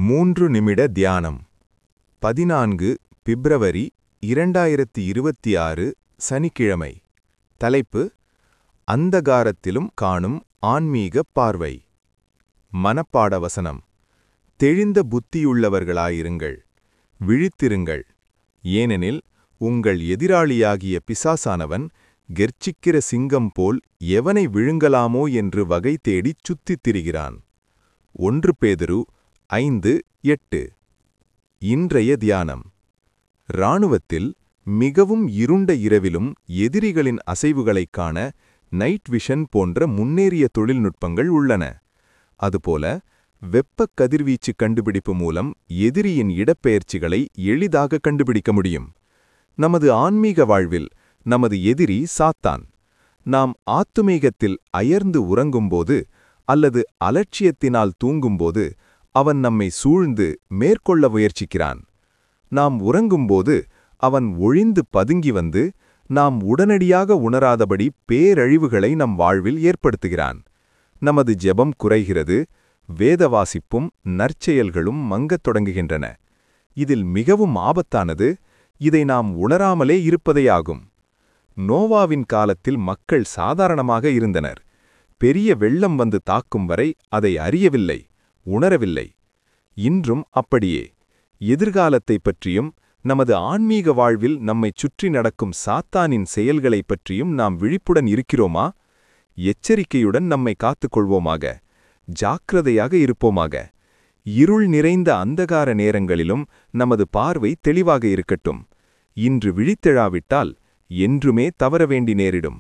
மூன்று நிமிட தியானம் பதினான்கு பிப்ரவரி இரண்டாயிரத்தி இருபத்தி ஆறு சனிக்கிழமை தலைப்பு அந்தகாரத்திலும் காணும் ஆன்மீக பார்வை மனப்பாட வசனம் தெளிந்த புத்தியுள்ளவர்களாயிருங்கள் விழித்திருங்கள் ஏனெனில் உங்கள் எதிராளியாகிய பிசாசானவன் கெர்ச்சிக்கிற சிங்கம் போல் எவனை விழுங்கலாமோ என்று வகை தேடிச் சுத்தித் திரிகிறான் ஒன்று பேதுரு ஐந்து எட்டு இன்றைய தியானம் இராணுவத்தில் மிகவும் இருண்ட இரவிலும் எதிரிகளின் அசைவுகளைக் காண நைட் விஷன் போன்ற முன்னேறிய தொழில்நுட்பங்கள் உள்ளன அதுபோல வெப்பக் கதிர்வீச்சு கண்டுபிடிப்பு மூலம் எதிரியின் இடப்பெயர்ச்சிகளை எளிதாக கண்டுபிடிக்க முடியும் நமது ஆன்மீக வாழ்வில் நமது எதிரி சாத்தான் நாம் ஆத்துமீகத்தில் அயர்ந்து உறங்கும்போது அல்லது அலட்சியத்தினால் தூங்கும்போது அவன் நம்மை சூழ்ந்து மேற்கொள்ள முயற்சிக்கிறான் நாம் உறங்கும்போது அவன் ஒழிந்து பதுங்கி வந்து நாம் உடனடியாக உணராதபடி பேரழிவுகளை நம் வாழ்வில் ஏற்படுத்துகிறான் நமது ஜெபம் குறைகிறது வேதவாசிப்பும் நற்செயல்களும் மங்கத் தொடங்குகின்றன இதில் மிகவும் ஆபத்தானது இதை நாம் உணராமலே இருப்பதேயாகும் நோவாவின் காலத்தில் மக்கள் சாதாரணமாக இருந்தனர் பெரிய வெள்ளம் வந்து தாக்கும் வரை அதை அறியவில்லை உணரவில்லை இன்றும் அப்படியே எதிர்காலத்தைப் பற்றியும் நமது ஆன்மீக வாழ்வில் நம்மைச் சுற்றி நடக்கும் சாத்தானின் செயல்களைப் பற்றியும் நாம் விழிப்புடன் இருக்கிறோமா எச்சரிக்கையுடன் நம்மை காத்துக்கொள்வோமாக ஜாக்கிரதையாக இருப்போமாக இருள் நிறைந்த அந்தகார நேரங்களிலும் நமது பார்வை தெளிவாக இருக்கட்டும் இன்று விழித்தெழாவிட்டால் என்றுமே தவற வேண்டி நேரிடும்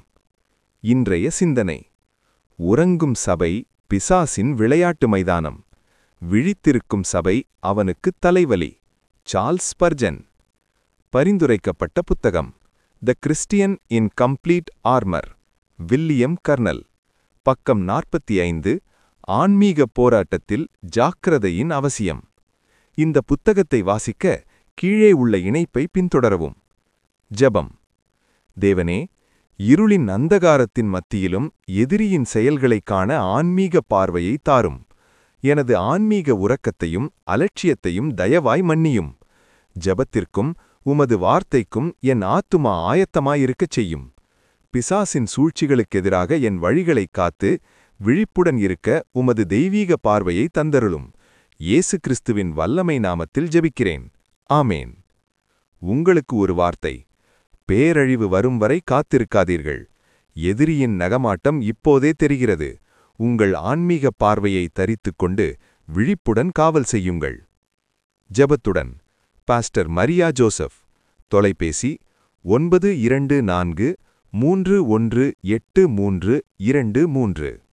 இன்றைய சிந்தனை உறங்கும் சபை பிசாசின் விளையாட்டு மைதானம் விழித்திருக்கும் சபை அவனுக்கு தலைவலி சார்ல்ஸ் பர்ஜன் பரிந்துரைக்கப்பட்ட புத்தகம் the Christian in complete armour William Gurnall பக்கம் நாற்பத்தி ஐந்து ஆன்மீக போராட்டத்தில் ஜாக்கிரதையின் அவசியம் இந்த புத்தகத்தை வாசிக்க கீழே உள்ள இணைப்பை பின்தொடரவும் ஜெபம் தேவனே இருளின் அந்தகாரத்தின் மத்தியிலும் எதிரியின் செயல்களைக் காண ஆன்மீக பார்வையை தாரும் எனது ஆன்மீக உறக்கத்தையும் அலட்சியத்தையும் தயவாய் மன்னியும் ஜபத்திற்கும் உமது வார்த்தைக்கும் என் ஆத்துமா ஆயத்தமாயிருக்கச் செய்யும் பிசாசின் சூழ்ச்சிகளுக்கெதிராக என் வழிகளைக் காத்து விழிப்புடன் இருக்க உமது தெய்வீக பார்வையை தந்தருளும் இயேசு கிறிஸ்துவின் வல்லமை நாமத்தில் ஜெபிக்கிறேன் ஆமேன் உங்களுக்கு ஒரு வார்த்தை பேரழிவு வரும் வரை காத்திருக்காதீர்கள் எதிரியின் நகமாட்டம் இப்போதே தெரிகிறது உங்கள் ஆன்மீக பார்வையை தரித்துக் கொண்டு விழிப்புடன் காவல் செய்யுங்கள் ஜெபத்துடன் பாஸ்டர் மரியா ஜோசப் தொலைபேசி ஒன்பது இரண்டு நான்கு மூன்று ஒன்று எட்டு மூன்று இரண்டு மூன்று